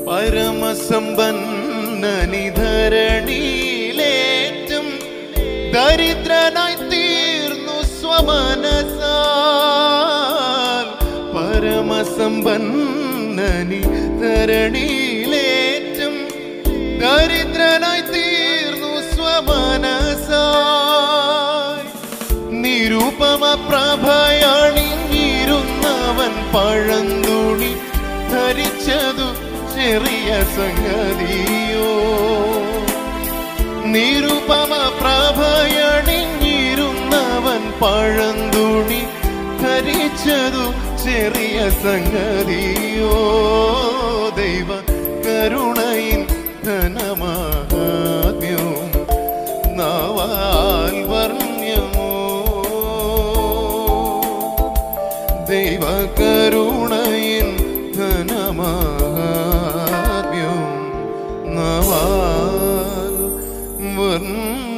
പരമസമ്പന്നനിധരണിയിലേറ്റം ദരിദ്രനായി തീർന്നു സ്വമനസാൽ പരമസമ്പന്നനി ധരണിയിലേറ്റം ദരിദ്രനായി തീർന്നു സ്വമനസാൽ നിരുപമ പ്രഭയണിഞ്ഞിരുന്നവൻ പഴന്തുണി ധരിച്ചതു ചെറിയ സംഗതിയോ നിരുപമ പ്രഭയണിഞ്ഞിരുന്നവൻ പഴന്തുണി ധരിച്ചതു ചെറിയ സംഗതിയോ ദൈവ കരുണയിൻ ധനമാദ്യവും നാവാൽ വർണ്യമോ ദൈവ കരുണയിൻ ധനമാദ്യം നവാൽ വർണ്യമോ